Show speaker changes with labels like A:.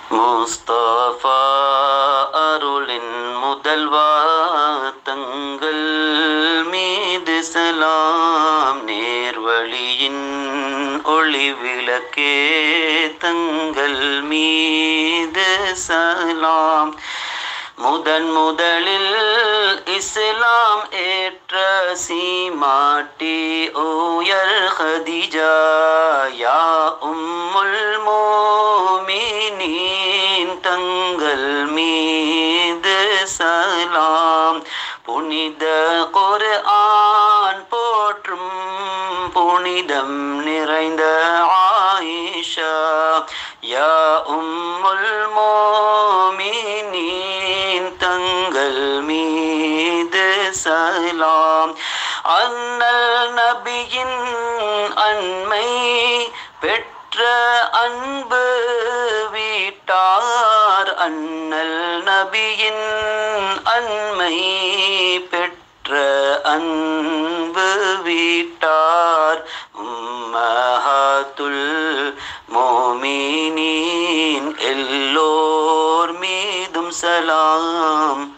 A: முஸ்தபா அருளின் முதல்வா தங்கள் மீது சலாம் நேர்வழியின் ஒளி விளக்கே தங்கள் மீது சலாம் முதன் முதலில் இஸ்லாம் ஏற்ற சீமாட்டி ஓயர் ஹதிஜா யா உம்முல் மோமினீன் தங்கள் மீது சலாம் புனித குர்ஆன் போற்றும் புனிதம் நிறைந்த ஆயிஷா யா உம்முல் மோமினீன் தங்கள் மீது சலாம் அண்ணல் நபியின் அண்மை பெற்ற அன்பு வீட்டார் அண்ணல் நபியின் அண்மை பெற்ற அன்பு வீட்டார் உம்மஹாத்துல் மோமினீன் எல்லோர் மீதும் சலாம்